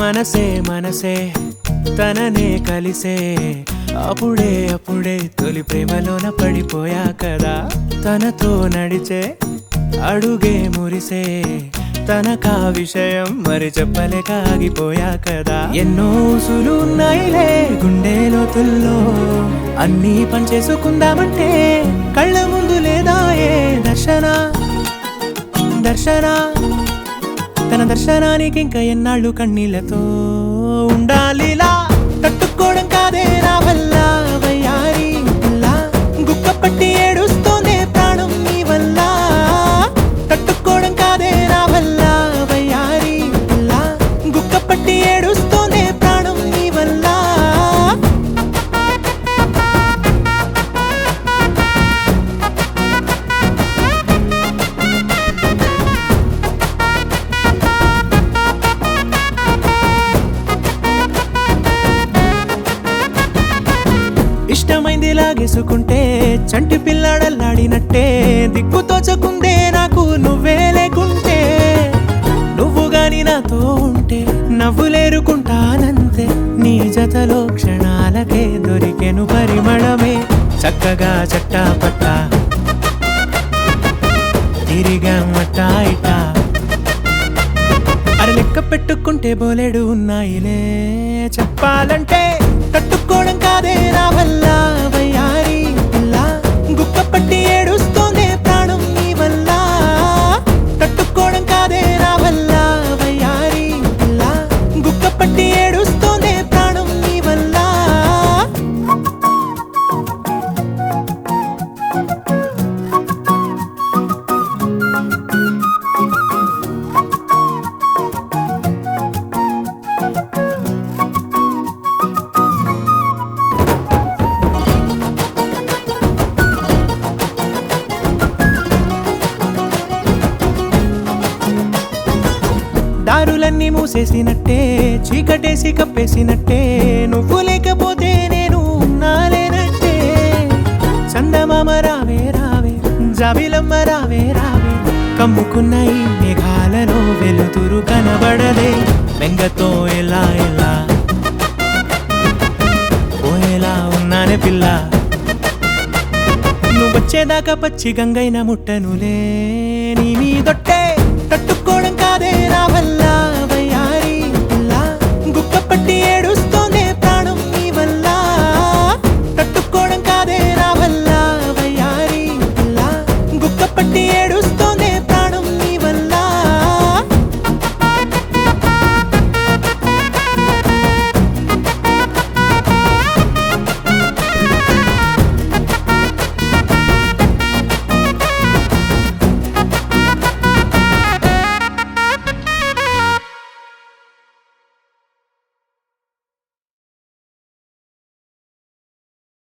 మనసే మనసే తననే కలిసే అప్పుడే అప్పుడే తొలి ప్రేమలోన పడిపోయా కదా తనతో నడిచే అడుగే మురిసే తనకా విషయం మరి చెప్పలేక ఆగిపోయా కదా ఎన్నో ఊసులు ఉన్నాయిలే గుండె లోతుల్లో అన్నీ పనిచేసుకుందామంటే కళ్ళ ముందు లేదా ఏ దర్శన దర్శన తన దర్శనానికి ఇంకా ఎన్నాళ్ళు కన్నీళ్లతో ఉండాలిలా తట్టుకోవడం కాదే నా వల్ల వయ్యారి పిల్ల గుక్క పట్టి ఏడుస్తోందే ప్రాణం నీ వల్ల తట్టుకోవడం కాదే నా వల్ల వయ్యారి పిల్ల గుక్క పట్టి ఏడుస్తోందే ప్రాణం నీ వల్ల ఇష్టమైంది లాగేసుకుంటే చంటి పిల్లాడల్లాడినట్టే దిక్కు తోచకుందే నాకు నువ్వే లేకుంటే నువ్వు గాని నాతో ఉంటే నవ్వులేరుకుంటానంతే నీ జతలో క్షణాలకే దొరికెను పరిమళమే చక్కగా చట్టా పట్టా తిరిగా మట్టా ఇట్టా అరే లెక్క పెట్టుకుంటే బోలెడు ఉన్నాయిలే చెప్పాలంటే తట్టుకోవడం కాదే నా వల్ల వయ్యారి పిల్ల గుక్క పట్టి ఏడుస్తోందే ప్రాణం నీ వల్ల తట్టుకోవడం కాదే నా వల్ల వయ్యారి పిల్ల గుక్క పట్టి ఏడుస్తోందే ప్రాణం నీ వల్ల దారులన్నీ మూసేసినట్టే చీకటేసి కప్పేసినట్టే నువ్వు లేకపోతే నేను ఉన్నాలేనట్టే చందమామ రావే రావే జాబిలమ్మ రావే రావే కమ్ముకున్న ఈ మేఘాలలో వెలుతురు కనబడదే బెంగతో ఎలా ఎలా పోయేలా ఉన్నానే పిల్ల నువ్వు వచ్చేదాకా పచ్చి గంగైన ముట్టనులే నీ మీదొట్టే